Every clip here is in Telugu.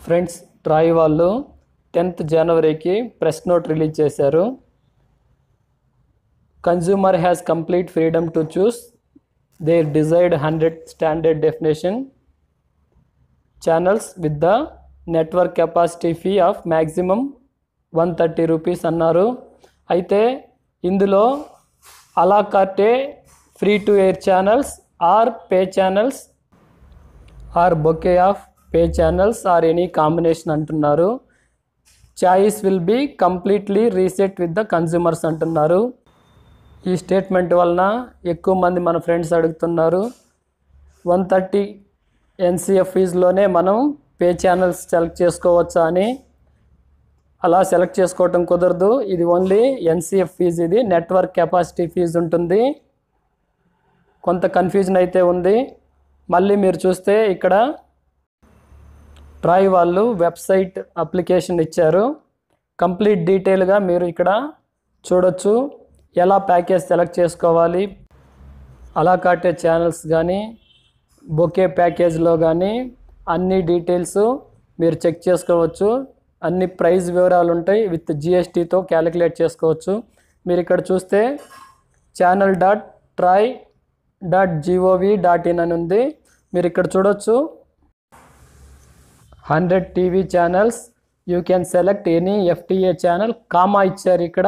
ఫ్రెండ్స్ ట్రాయ్ వాళ్ళు టెన్త్ జనవరికి ప్రెస్ నోట్ రిలీజ్ చేశారు consumer has complete freedom to choose their desired hundred standard definition channels with the network capacity fee of maximum one thirty rupees అన్నారు అయితే ఇందులో a la carte free to air channels or pay channels or bouquet of pay channels or any combination అంటున్నారు choice will be completely reset with the consumers అంటున్నారు ఈ స్టేట్మెంట్ వలన ఎక్కువ మంది మన ఫ్రెండ్స్ అడుగుతున్నారు వన్ థర్టీ ఎన్సిఎఫ్ ఫీజులోనే మనం పే ఛానల్స్ సెలెక్ట్ చేసుకోవచ్చా అని అలా సెలెక్ట్ చేసుకోవటం కుదరదు ఇది ఓన్లీ ఎన్సిఎఫ్ ఫీజు ఇది నెట్వర్క్ కెపాసిటీ ఫీజు ఉంటుంది కొంత కన్ఫ్యూజన్ అయితే ఉంది మళ్ళీ మీరు చూస్తే ఇక్కడ ట్రాయ్ వాళ్ళు వెబ్సైట్ అప్లికేషన్ ఇచ్చారు కంప్లీట్ డీటెయిల్గా మీరు ఇక్కడ చూడొచ్చు ఎలా ప్యాకేజ్ సెలెక్ట్ చేసుకోవాలి అలా కాటే ఛానల్స్ కానీ బొకే ప్యాకేజ్లో కానీ అన్ని డీటెయిల్స్ మీరు చెక్ చేసుకోవచ్చు అన్ని ప్రైస్ వివరాలు ఉంటాయి విత్ జిఎస్టీతో క్యాలిక్యులేట్ చేసుకోవచ్చు మీరు ఇక్కడ చూస్తే channel dot TRAI dot G O V dot in అని ఉంది మీరు ఇక్కడ చూడొచ్చు hundred TV channels you can select any FTA channel comma ఇచ్చారు ఇక్కడ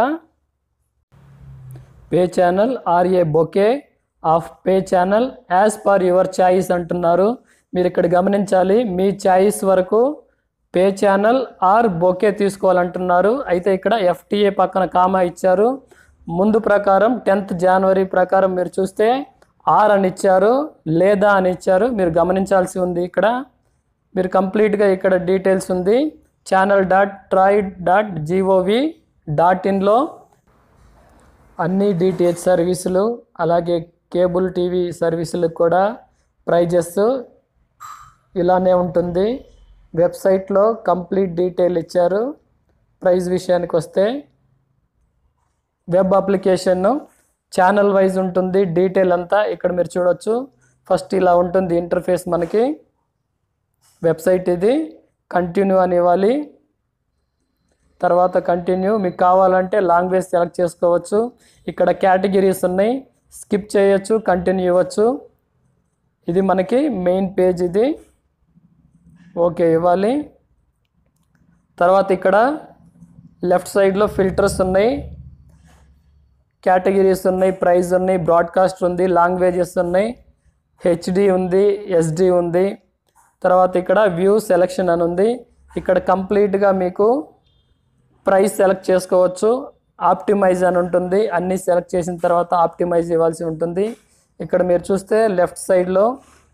pay channel or a bouquet of pay channel as per your choice అంటున్నారు మీరు ఇక్కడ గమనించాలి మీ చాయిస్ వరకు పే ఛానల్ ఆర్ బొకే తీసుకోవాలంటున్నారు అయితే ఇక్కడ ఎఫ్టీఏ పక్కన కామా ఇచ్చారు ముందు ప్రకారం టెన్త్ జనవరి ప్రకారం మీరు చూస్తే ఆర్ అని ఇచ్చారు లేదా అని ఇచ్చారు మీరు గమనించాల్సి ఉంది ఇక్కడ మీరు కంప్లీట్గా ఇక్కడ డీటెయిల్స్ ఉంది channel dot TRAI dot G O V dot ఇన్లో అన్ని డిటిహెచ్ సర్వీసులు అలాగే కేబుల్ టీవీ సర్వీసులకు కూడా ప్రైజెస్ ఇలానే ఉంటుంది వెబ్సైట్లో కంప్లీట్ డీటెయిల్ ఇచ్చారు ప్రైస్ విషయానికి వస్తే వెబ్ అప్లికేషన్ ఛానల్ వైజ్ ఉంటుంది డీటెయిల్ అంతా ఇక్కడ మీరు చూడొచ్చు ఫస్ట్ ఇలా ఉంటుంది ఇంటర్ఫేస్ మనకి వెబ్సైట్ ఇది కంటిన్యూ అని ఇవ్వాలి తర్వాత కంటిన్యూ మీకు కావాలంటే లాంగ్వేజ్ సెలెక్ట్ చేసుకోవచ్చు ఇక్కడ కేటగిరీస్ ఉన్నాయి స్కిప్ చేయొచ్చు కంటిన్యూ ఇవ్వచ్చు ఇది మనకి మెయిన్ పేజ్ ఇది ఓకే ఇవ్వాలి తర్వాత ఇక్కడ లెఫ్ట్ సైడ్లో ఫిల్టర్స్ ఉన్నాయి కేటగిరీస్ ఉన్నాయి ప్రైజ్ ఉన్నాయి బ్రాడ్కాస్ట్ ఉంది లాంగ్వేజెస్ ఉన్నాయి హెచ్డి ఉంది ఎస్డి ఉంది తర్వాత ఇక్కడ వ్యూ సెలెక్షన్ అని ఉంది ఇక్కడ కంప్లీట్గా మీకు ప్రైస్ సెలెక్ట్ చేసుకోవచ్చు ఆప్టిమైజ్ అని ఉంటుంది అన్నీ సెలెక్ట్ చేసిన తర్వాత ఆప్టిమైజ్ ఇవ్వాల్సి ఉంటుంది ఇక్కడ మీరు చూస్తే లెఫ్ట్ సైడ్లో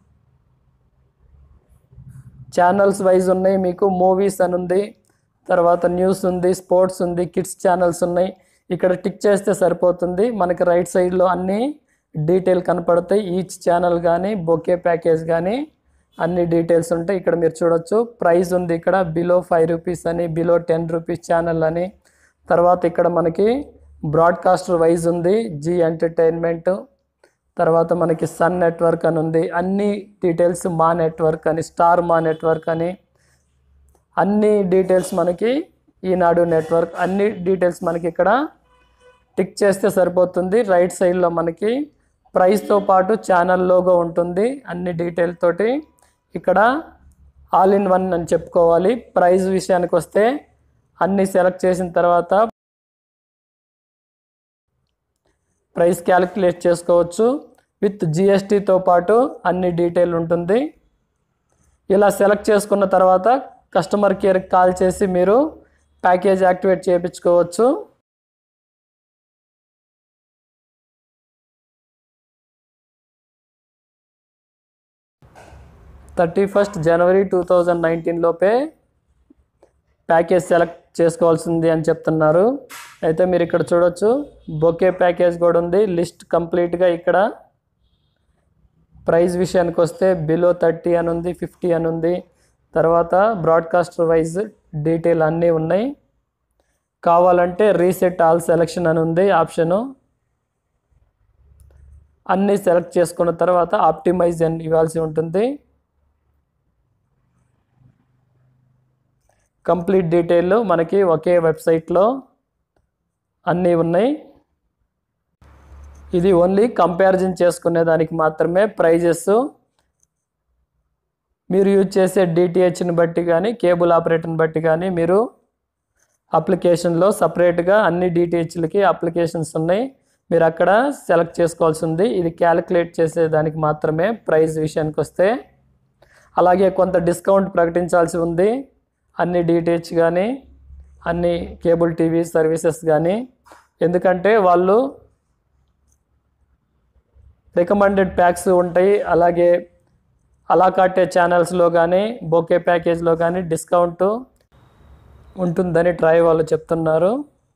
ఛానల్స్ వైజ్ ఉన్నాయి మీకు మూవీస్ అని ఉంది తర్వాత న్యూస్ ఉంది స్పోర్ట్స్ ఉంది కిడ్స్ ఛానల్స్ ఉన్నాయి ఇక్కడ టిక్ చేస్తే సరిపోతుంది మనకి రైట్ సైడ్లో అన్ని డీటెయిల్ కనపడతాయి ఈచ్ ఛానల్ కానీ బొకే ప్యాకేజ్ కానీ అన్ని డీటెయిల్స్ ఉంటాయి ఇక్కడ మీరు చూడొచ్చు ప్రైస్ ఉంది ఇక్కడ బిలో ఫైవ్ రూపీస్ అని బిలో టెన్ రూపీస్ ఛానల్ అని తర్వాత ఇక్కడ మనకి బ్రాడ్కాస్టర్ వైజ్ ఉంది జీ ఎంటర్టైన్మెంట్ తర్వాత మనకి సన్ నెట్వర్క్ అని ఉంది అన్ని డీటెయిల్స్ మా నెట్వర్క్ అని స్టార్ మా నెట్వర్క్ అని అన్ని డీటెయిల్స్ మనకి ఈనాడు నెట్వర్క్ అన్ని డీటెయిల్స్ మనకి ఇక్కడ టిక్ చేస్తే సరిపోతుంది రైట్ సైడ్లో మనకి ప్రైస్తో పాటు ఛానల్ లోగో ఉంటుంది అన్ని డీటెయిల్ తోటి ఇక్కడ ఆల్ ఇన్ వన్ అని చెప్పుకోవాలి ప్రైస్ విషయానికి వస్తే అన్ని సెలెక్ట్ చేసిన తర్వాత ప్రైస్ క్యాలిక్యులేట్ చేసుకోవచ్చు విత్ జిఎస్టీతో పాటు అన్ని డీటెయిల్ ఉంటుంది ఇలా సెలెక్ట్ చేసుకున్న తర్వాత కస్టమర్ కేర్కి కాల్ చేసి మీరు ప్యాకేజ్ యాక్టివేట్ చేయించుకోవచ్చు thirty first January two thousand nineteen లోపే ప్యాకేజ్ సెలెక్ట్ చేసుకోవాల్సింది అని చెప్తున్నారు అయితే మీరు ఇక్కడ చూడొచ్చు బొకే ప్యాకేజ్ కూడా ఉంది లిస్ట్ కంప్లీట్గా ఇక్కడ ప్రైస్ విషయానికి వస్తే బిలో థర్టీ అని ఉంది ఫిఫ్టీ అని ఉంది తర్వాత బ్రాడ్కాస్టర్ వైజ్ డీటెయిల్ అన్నీ ఉన్నాయి కావాలంటే రీసెట్ ఆల్ సెలెక్షన్ అని ఉంది ఆప్షను అన్నీ సెలెక్ట్ చేసుకున్న తర్వాత ఆప్టిమైజ్ అని ఇవ్వాల్సి ఉంటుంది కంప్లీట్ డీటెయిల్ మనకి ఒకే వెబ్సైట్లో అన్నీ ఉన్నాయి ఇది ఓన్లీ కంపారిజన్ చేసుకునే దానికి మాత్రమే ప్రైజెస్ మీరు యూజ్ చేసే డిటిహెచ్ని బట్టి కానీ కేబుల్ ఆపరేటర్ని బట్టి కానీ మీరు అప్లికేషన్లో సపరేట్గా అన్ని డిటిహెచ్లకి అప్లికేషన్స్ ఉన్నాయి మీరు అక్కడ సెలెక్ట్ చేసుకోవాల్సి ఉంది ఇది క్యాలిక్యులేట్ చేసే దానికి మాత్రమే ప్రైస్ విషయానికి వస్తే అలాగే కొంత డిస్కౌంట్ ప్రకటించాల్సి ఉంది అన్ని డిటిహెచ్ కానీ అన్ని కేబుల్ టీవీ సర్వీసెస్ కానీ ఎందుకంటే వాళ్ళు రికమెండెడ్ ప్యాక్స్ ఉంటాయి అలాగే అలా కట్టే ఛానల్స్లో కానీ బొకే ప్యాకేజ్లో కానీ డిస్కౌంట్ ఉంటుందని ట్రై వాళ్ళు చెప్తున్నారు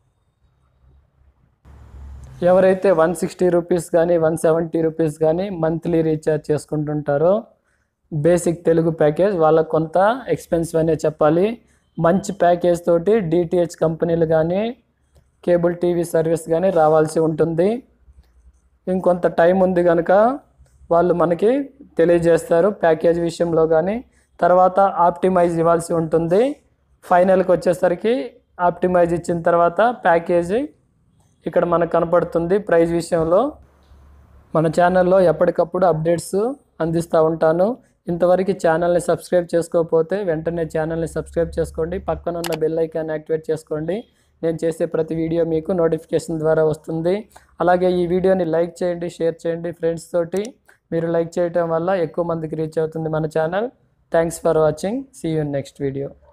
ఎవరైతే వన్ సిక్స్టీ రూపీస్ కానీ వన్ సెవెంటీ రూపీస్ కానీ మంత్లీ రీఛార్జ్ చేసుకుంటుంటారో బేసిక్ తెలుగు ప్యాకేజ్ వాళ్ళకు కొంత ఎక్స్పెన్సివ్ అనే చెప్పాలి మంచి ప్యాకేజ్ తోటి డిటిహెచ్ కంపెనీలు కానీ కేబుల్ టీవీ సర్వీస్ కానీ రావాల్సి ఉంటుంది ఇంకొంత టైం ఉంది కనుక వాళ్ళు మనకి తెలియజేస్తారు ప్యాకేజ్ విషయంలో కానీ తర్వాత ఆప్టిమైజ్ ఇవ్వాల్సి ఉంటుంది ఫైనల్కి వచ్చేసరికి ఆప్టిమైజ్ ఇచ్చిన తర్వాత ప్యాకేజీ ఇక్కడ మనకు కనపడుతుంది ప్రైజ్ విషయంలో మన ఛానల్లో ఎప్పటికప్పుడు అప్డేట్స్ అందిస్తూ ఉంటాను ఇంతవరకు ఛానల్ని సబ్స్క్రైబ్ చేసుకోకపోతే వెంటనే ఛానల్ని సబ్స్క్రైబ్ చేసుకోండి పక్కన ఉన్న బెల్ ఐకాన్ యాక్టివేట్ చేసుకోండి నేను చేసే ప్రతి వీడియో మీకు నోటిఫికేషన్ ద్వారా వస్తుంది అలాగే ఈ వీడియోని లైక్ చేయండి షేర్ చేయండి ఫ్రెండ్స్ తోటి మీరు లైక్ చేయటం వల్ల ఎక్కువ మందికి రీచ్ అవుతుంది మన channel thanks for watching see you next video